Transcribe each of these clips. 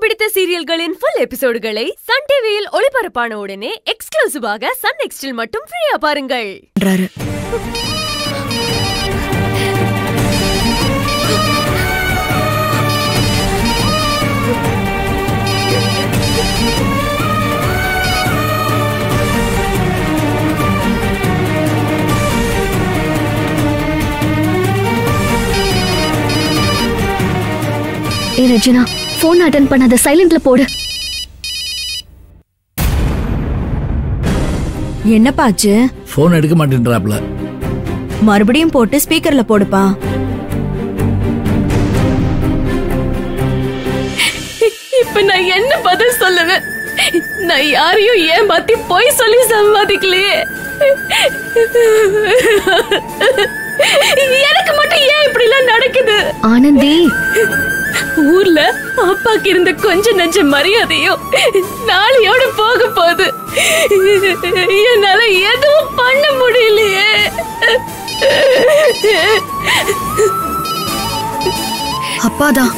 பிடித்த சீரியல்களின் full எபிசோடுகளை Sun டிவியில் ஒளிபரப்பான உடனே எக்ஸ்க்ளூசிவாக சன் நெக்ஸ்டில் மட்டும் ஃப்ரீயா பாருங்கள் பண்றாரு ஏ ரெஜினா போன் அட்டன் பண்ணாத சைலண்ட்ல போடு என்னப்பாச்சு ஃபோன் எடுக்க மாட்டேன்றாப்ல மறுபடியும் போட்டு ஸ்பீக்கர்ல போடுப்பா இப்ப நான் என்ன பதில் சொல்லுவேன் நான் யாரையும் ஏமாத்தி பொய் சொல்லி சம்பாதிக்கலையே எனக்கு மட்டும் ஏன் இப்படி எல்லாம் நடக்குது ஆனந்தி ஊர்ல அப்பாக்கு இருந்த கொஞ்ச நெஞ்ச மரியாதையும் நாளையோட போக போகுது என்னால எதுவும் பண்ண முடியலையே அப்பாதான்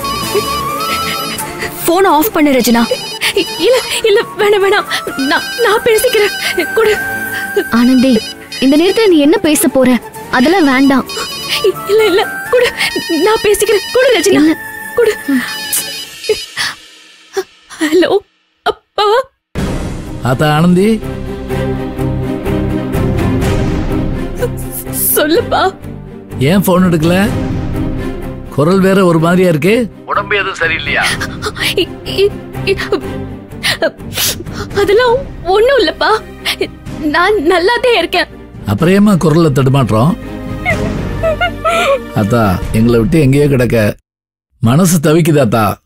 போன் ஆஃப் பண்ணு ரெஜினா இல்ல இல்ல வேணாம் வேணாம் நான் நான் பேசிக்கிறேன் கொடு ஆனந்தி இந்த நேரத்துல நீ என்ன பேச போற அதெல்லாம் வேண்டாம் இல்ல இல்ல கொடு நான் பேசிக்கிறேன் கொடு ரஜினா இல்ல. கொடு ஹலோ அப்பா ஆத்தா ஆனந்தி சொல்லுப்பா ஏன் ஃபோன் எடுக்கல குரல் வேற ஒரு மாதிரியா இருக்கு உடம்பு எதுவும் சரியில்லையா இ- இ- இ- அதெல்லாம் ஒண்ணும் இல்லப்பா நான் நல்லாதான் இருக்கேன் அப்புறம் ஏம்மா குரல்ல தடுமாற்றம் அத்தா எங்களை விட்டு எங்கேயோ கிடக்க மனசு தவிக்குது அத்தா